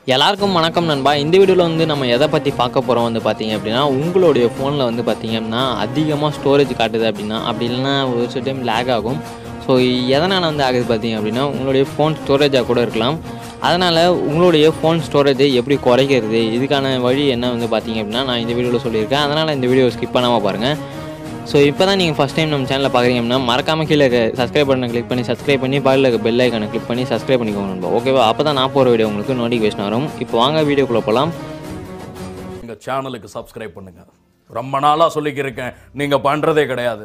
எல்லாருக்கும் வணக்கம் நண்பா இந்த வீடியோவில் வந்து நம்ம எதை பற்றி பார்க்க போகிறோம் வந்து பார்த்தீங்க அப்படின்னா உங்களுடைய ஃபோனில் வந்து பார்த்தீங்க அப்படின்னா அதிகமாக ஸ்டோரேஜ் காட்டுது அப்படின்னா அப்படி இல்லைன்னா ஒரு சில டைம் லேக் ஆகும் ஸோ எதனால் வந்து ஆகுது பார்த்தீங்க அப்படின்னா உங்களுடைய ஃபோன் ஸ்டோரேஜாக கூட இருக்கலாம் அதனால் உங்களுடைய ஃபோன் ஸ்டோரேஜை எப்படி குறைக்கிறது இதுக்கான வழி என்ன வந்து பார்த்தீங்க அப்படின்னா நான் இந்த வீடியோவில் சொல்லியிருக்கேன் அதனால் இந்த வீடியோ ஸ்கிப் பண்ணாமல் பாருங்கள் ஸோ இப்போ தான் நீங்கள் ஃபஸ்ட் டைம் நம்ம சேனலில் பார்க்குறீங்க அப்படின்னா மறக்காம கீழே சப்ஸ்கிரைப் பட்டனை கிளிக் பண்ணி சப்ஸ்கிரைப் பண்ணி பக்கத்தில் இருக்க பெல் ஐக்கானை கிளிக் பண்ணி சப்ஸ்கிரைப் பண்ணிக்கோங்க நண்பா ஓகேவா அப்போ தான் நான் போகிற வீடியோ உங்களுக்கு நோட்டிஃபிகேஷன் வரும் இப்போ வாங்க வீடியோக்குள்ளே போகலாம் எங்கள் சேனலுக்கு சப்ஸ்கிரைப் பண்ணுங்க ரொம்ப நாளாக சொல்லிக்கிருக்கேன் நீங்கள் பண்ணுறதே கிடையாது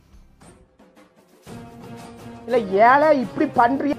இல்ல ஏழை இப்படி பண்றீங்க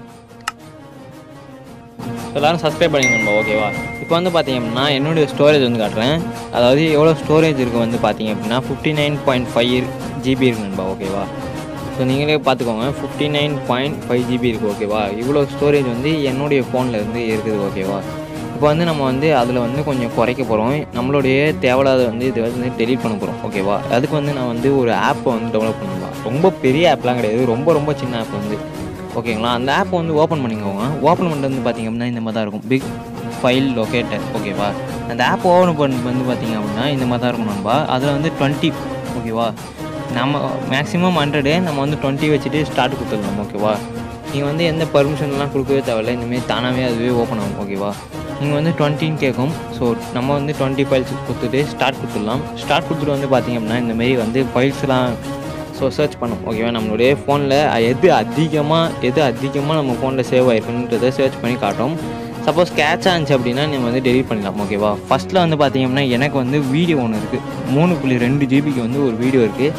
எல்லாரும் சப்ஸ்கிரைப் பண்ணிக்கணும் ஓகேவா இப்போ வந்து பார்த்தீங்க அப்படின்னா என்னுடைய ஸ்டோரேஜ் வந்து காட்டுறேன் அதாவது எவ்வளோ ஸ்டோரேஜ் இருக்குது வந்து பார்த்தீங்க அப்படின்னா fifty nine point five GB இருக்கு நண்பா ஓகேவா ஸோ நீங்களே பார்த்துக்கோங்க fifty nine point five GB இருக்குது ஓகேவா இவ்வளோ ஸ்டோரேஜ் வந்து என்னுடைய ஃபோனில் இருந்து இருக்குது ஓகேவா இப்போ வந்து நம்ம வந்து அதில் வந்து கொஞ்சம் குறைக்க போகிறோம் நம்மளுடைய தேவையில்லாத வந்து இது வந்து டெலீட் பண்ண போகிறோம் ஓகேவா அதுக்கு வந்து நான் வந்து ஒரு ஆப்பை வந்து டெவலப் பண்ணுவேன் ரொம்ப பெரிய ஆப்லாம் கிடையாது ரொம்ப ரொம்ப சின்ன ஆப் வந்து ஓகேங்களா அந்த ஆப்பை வந்து ஓப்பன் பண்ணிக்கோங்க ஓப்பன் பண்ணிட்டு வந்து பார்த்தீங்க அப்படின்னா இந்த மாதிரி தான் இருக்கும் பிக் ஃபைல் லொக்கேட்டர் ஓகேவா அந்த ஆப் ஓப்பன் பண்ணி வந்து பார்த்தீங்க அப்படின்னா இந்த மாதிரி தான் இருக்கும் நண்பா அதில் வந்து டுவெண்ட்டி ஓகேவா நம்ம மேக்ஸிமம் ஹண்ட்ரடு நம்ம வந்து டுவெண்ட்டி வச்சுட்டு ஸ்டார்ட் கொடுத்துடலாம் ஓகேவா நீங்கள் வந்து எந்த பர்மிஷன்லாம் கொடுக்கவே தேவையில்ல இந்தமாரி தானாகவே அதுவே ஓப்பன் ஆகும் ஓகேவா நீங்கள் வந்து டுவெண்ட்டின்னு கேட்கும் ஸோ நம்ம வந்து டுவெண்ட்டி ஃபைல்ஸ் கொடுத்துட்டு ஸ்டார்ட் கொடுத்துடலாம் ஸ்டார்ட் கொடுத்துட்டு வந்து பார்த்தீங்க அப்படின்னா இந்தமாரி வந்து ஃபைல்ஸ்லாம் ஸோ சர்ச் பண்ணும் ஓகேவா நம்மளுடைய ஃபோனில் எது அதிகமாக எது அதிகமாக நம்ம ஃபோனில் சேவ் ஆயிருக்குன்றதை சர்ச் பண்ணி காட்டும் சப்போஸ் கேட்ச் ஆச்சு அப்படின்னா நீங்கள் வந்து டெலிட் பண்ணலாம் ஓகேவா ஃபஸ்ட்டில் வந்து பார்த்தீங்கன்னா எனக்கு வந்து வீடியோ ஒன்று இருக்குது மூணு புள்ளி ரெண்டு ஜிபிக்கு வந்து ஒரு வீடியோ இருக்குது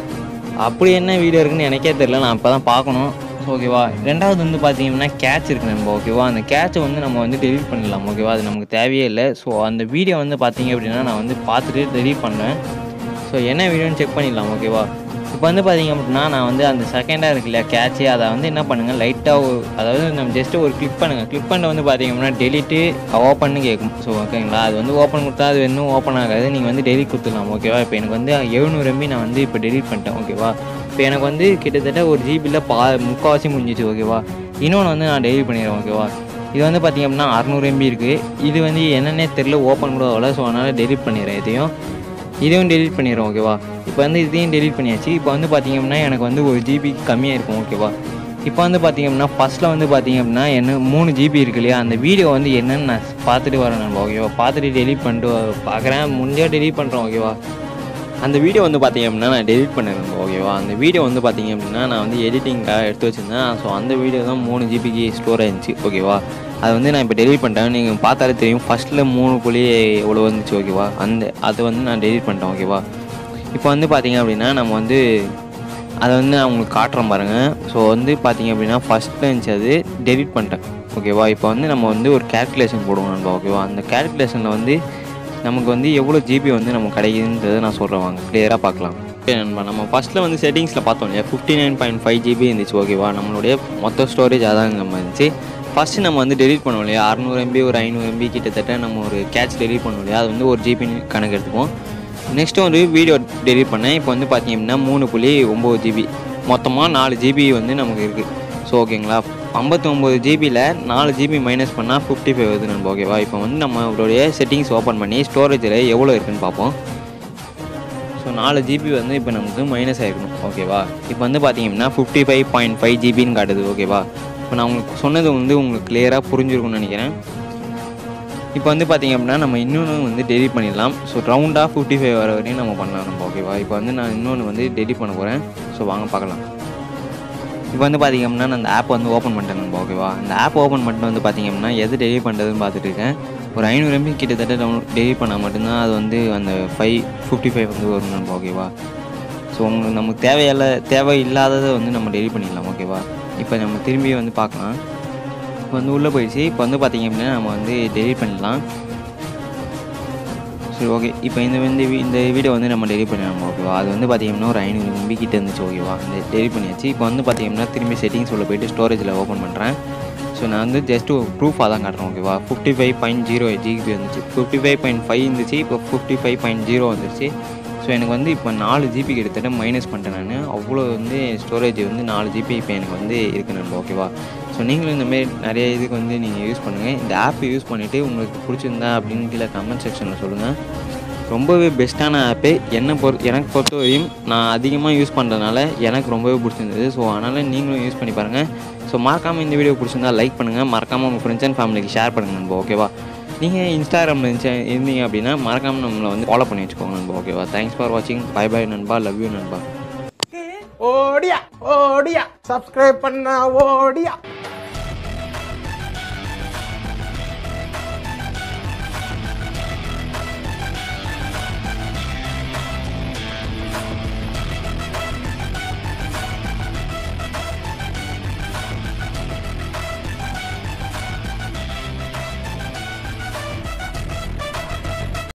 அப்படி என்ன வீடியோ இருக்குன்னு எனக்கே தெரியல நான் இப்போ தான் பார்க்கணும் ஓகேவா ரெண்டாவது வந்து பார்த்தீங்கன்னா கேட்ச் இருக்கு நம்ம ஓகேவா அந்த கேட்சை வந்து நம்ம வந்து டெலீட் பண்ணிடலாம் ஓகேவா அது நமக்கு தேவையே இல்லை ஸோ அந்த வீடியோ வந்து பார்த்தீங்க அப்படின்னா நான் வந்து பார்த்துட்டு டெலீட் பண்ணேன் ஸோ என்ன வீடியோன்னு செக் பண்ணிடலாம் ஓகேவா இப்போ வந்து பார்த்தீங்க அப்படின்னா நான் வந்து அந்த செகண்டாக இருக்கு இல்லையா கேட்சு அதை வந்து என்ன பண்ணுங்கள் லைட்டாக அதாவது நம்ம ஜஸ்ட்டு ஒரு கிளிக் பண்ணுங்கள் கிளிக் பண்ணிட்டு வந்து பார்த்தீங்க அப்படின்னா டெலிட்டு ஓப்பன்னு கேட்கும் ஸோ ஓகேங்களா அது வந்து ஓப்பன் கொடுத்தா அது இன்னும் ஓப்பன் ஆகாது நீங்கள் வந்து டெலிட் கொடுத்துடலாம் ஓகேவா இப்போ எனக்கு வந்து எழுநூறு எம்பி நான் வந்து இப்போ டெலிட் பண்ணிட்டேன் ஓகேவா இப்போ எனக்கு வந்து கிட்டத்தட்ட ஒரு ஜிபியில் பா முக்கால்வாசி முடிஞ்சிச்சு ஓகேவா இன்னொன்று வந்து நான் டெலிட் பண்ணிடுறேன் ஓகேவா இது வந்து பார்த்தீங்க அப்படின்னா அறநூறு எம்பி இருக்குது இது வந்து என்னன்னே தெரில ஓப்பன் கூட ஆகல ஸோ அதனால் டெலிட் பண்ணிடுறேன் இதையும் இதையும் டெலிட் பண்ணிடுறோம் ஓகேவா இப்போ வந்து இதையும் டெலிட் பண்ணியாச்சு இப்போ வந்து பார்த்தீங்க அப்படின்னா எனக்கு வந்து ஒரு ஜிபி கம்மியாக இருக்கும் ஓகேவா இப்போ வந்து பார்த்தீங்க அப்படின்னா ஃபஸ்ட்டில் வந்து பார்த்தீங்க அப்படின்னா என்ன மூணு ஜிபி இருக்கு இல்லையா அந்த வீடியோ வந்து என்னன்னு நான் பார்த்துட்டு வரேன் நண்பா ஓகேவா பார்த்துட்டு டெலிட் பண்ணிட்டு வ- பார்க்குறேன் முடிஞ்சால் டெலிட் பண்ணுறேன் ஓகேவா அந்த வீடியோ வந்து பார்த்தீங்க அப்படின்னா நான் டெலிட் பண்ணிடுறேன் ஓகேவா அந்த வீடியோ வந்து பார்த்தீங்க அப்படின்னா நான் வந்து எடிட்டிங்காக எடுத்து வச்சுருந்தேன் ஸோ அந்த வீடியோ தான் மூணு ஜிபிக்கு ஸ்டோர் ஆயிருந்துச்சு ஓகேவா அது வந்து நான் இப்போ டெலிட் பண்ணிட்டேன் நீங்கள் பார்த்தாலே தெரியும் ஃபஸ்ட்டில் மூணு புள்ளி எவ்வளோ வந்துச்சு ஓகேவா அந்த அதை வந்து நான் டெலிட் பண்ணிட்டேன் ஓகேவா இப்போ வந்து பார்த்தீங்க அப்படின்னா நம்ம வந்து அதை வந்து நான் உங்களுக்கு காட்டுறேன் பாருங்கள் ஸோ வந்து பார்த்தீங்க அப்படின்னா ஃபஸ்ட்டில் இருந்துச்சு அது டெலிட் பண்ணிட்டேன் ஓகேவா இப்போ வந்து நம்ம வந்து ஒரு கேல்குலேஷன் போடுவோம் நண்பா ஓகேவா அந்த கேல்குலேஷனில் வந்து நமக்கு வந்து எவ்வளோ ஜிபி வந்து நமக்கு கிடைக்குதுன்றதை நான் சொல்கிறேன் வாங்க கிளியராக பார்க்கலாம் ஓகே நண்பா நம்ம ஃபஸ்ட்டில் வந்து செட்டிங்ஸில் பார்த்தோம் இல்லையா fifty nine point five GB இருந்துச்சு ஓகேவா நம்மளுடைய மொத்த ஸ்டோரேஜ் அதான் நம்ம இருந்துச்சு ஃபஸ்ட்டு நம்ம வந்து டெலிட் பண்ணுவோம் இல்லையா அறநூறு எம்பி ஒரு ஐநூறு எம்பி கிட்டத்தட்ட நம்ம ஒரு கேட்ச் டெலிட் பண்ணுவோம் இல்லையா அது வந்து ஒரு ஜிபி கணக்கு எடுத்துப்போம் நெக்ஸ்ட்டு வந்து வீடியோ டெலிட் பண்ணேன் இப்போ வந்து பார்த்தீங்க அப்படின்னா மூணு புள்ளி ஒம்பது ஜிபி மொத்தமாக நாலு ஜிபி வந்து நமக்கு இருக்குது ஸோ ஓகேங்களா ஐம்பத்தி ஒம்பது ஜிபியில் நாலு ஜிபி மைனஸ் பண்ணால் ஃபிஃப்டி ஃபைவ் வருது நண்பா ஓகேவா இப்போ வந்து நம்மளுடைய செட்டிங்ஸ் ஓப்பன் பண்ணி ஸ்டோரேஜில் எவ்வளோ இருக்குன்னு பார்ப்போம் ஸோ நாலு ஜிபி வந்து இப்போ நமக்கு மைனஸ் ஆகிருக்கணும் ஓகேவா இப்போ வந்து பார்த்தீங்கன்னா ஃபிஃப்டி ஃபைவ் பாயிண்ட் ஃபைவ் ஜிபின்னு காட்டுது ஓகேவா இப்போ நான் உங்களுக்கு சொன்னது வந்து உங்களுக்கு கிளியராக புரிஞ்சிருக்கும்னு நினைக்கிறேன் இப்போ வந்து பார்த்தீங்க அப்படின்னா நம்ம இன்னொன்று வந்து டெலிட் பண்ணிடலாம் ஸோ ரவுண்டாக ஃபிஃப்டி ஃபைவ் வர வரையும் நம்ம பண்ணலாம் நம்ம ஓகேவா இப்போ வந்து நான் இன்னொன்று வந்து டெலிட் பண்ண போகிறேன் ஸோ வாங்க பார்க்கலாம் இப்போ வந்து பார்த்தீங்க அப்படின்னா நான் அந்த ஆப் வந்து ஓப்பன் பண்ணிட்டேன் நம்ம ஓகேவா அந்த ஆப் ஓப்பன் பண்ணிட்டு வந்து பார்த்தீங்க அப்படின்னா எது டெலிட் பண்ணுறதுன்னு பார்த்துட்டு இருக்கேன் ஒரு ஐநூறு எம்பி கிட்டத்தட்ட டவுன் டெலிட் பண்ணால் மட்டும்தான் அது வந்து அந்த ஃபைவ் ஃபிஃப்டி ஃபைவ் வந்து வரும் நம்ம ஓகேவா ஸோ உங்களுக்கு நமக்கு தேவையில்ல தேவை இல்லாததை வந்து நம்ம டெலிட் பண்ணிடலாம் ஓகேவா இப்போ நம்ம திரும்பி வந்து பார்க்கலாம் இப்போ வந்து உள்ளே போயிடுச்சு இப்போ வந்து பார்த்தீங்க அப்படின்னா நம்ம வந்து டெலிட் பண்ணிடலாம் சரி ஓகே இப்போ இந்த வந்து வி- இந்த வீடியோ வந்து நம்ம டெலிட் பண்ணிடலாம் ஓகேவா அது வந்து பார்த்தீங்கன்னா ஒரு ஐநூறு எம்பி கிட்ட இருந்துச்சு ஓகேவா அந்த டெலிட் பண்ணியாச்சு இப்போ வந்து பார்த்தீங்கன்னா திரும்பி செட்டிங்ஸ் உள்ள போயிட்டு ஸ்டோரேஜில் ஓப்பன் பண்ணுறேன் ஸோ நான் வந்து ஜஸ்ட் ஒரு ப்ரூஃபாக தான் காட்டுறேன் ஓகேவா fifty five point zero GB வந்துச்சு ஃபிஃப்டி ஃபைவ் பாயிண்ட் ஃபைவ் இருந்துச்சு இப்போ ஃபிஃப்டி ஃபைவ் பாயிண்ட் ஜீரோ வந்துருச்சு ஸோ எனக்கு வந்து இப்போ நாலு ஜிபி கிட்டத்தட்ட மைனஸ் பண்ணிட்டேன் நான் அவ்வளோ வந்து ஸ்டோரேஜ் வந்து நாலு ஜிபி இப்போ எனக்கு வந்து இருக்கு நண்பா ஓகேவா ஸோ நீங்களும் இந்தமாரி நிறைய இதுக்கு வந்து நீங்கள் யூஸ் பண்ணுங்கள் இந்த ஆப் யூஸ் பண்ணிவிட்டு உங்களுக்கு பிடிச்சிருந்தா அப்படின்னு கீழே கமெண்ட் செக்ஷனில் சொல்லுங்கள் ரொம்பவே பெஸ்ட்டான ஆப்பு என்னை பொறு எனக்கு பொறுத்த வரையும் நான் அதிகமாக யூஸ் பண்ணுறதுனால எனக்கு ரொம்பவே பிடிச்சிருந்தது ஸோ அதனால் நீங்களும் யூஸ் பண்ணி பாருங்கள் ஸோ மறக்காமல் இந்த வீடியோ பிடிச்சிருந்தா லைக் பண்ணுங்கள் மறக்காமல் உங்கள் ஃப்ரெண்ட்ஸ் அண்ட் ஃபேமிலிக்கு ஷேர் பண்ணுங்கள் நண்பா ஓகேவா நீங்கள் இன்ஸ்டாகிராமில் இருந்துச்சு இருந்தீங்க அப்படின்னா மறக்காமல் நம்மளை வந்து ஃபாலோ பண்ணி வச்சுக்கோங்க நண்பா ஓகேவா தேங்க்ஸ் ஃபார் வாட்சிங் பை பை நண்பா லவ் யூ நண்பா ஓடியா ஓடியா சப்ஸ்கிரைப் பண்ண ஓடியா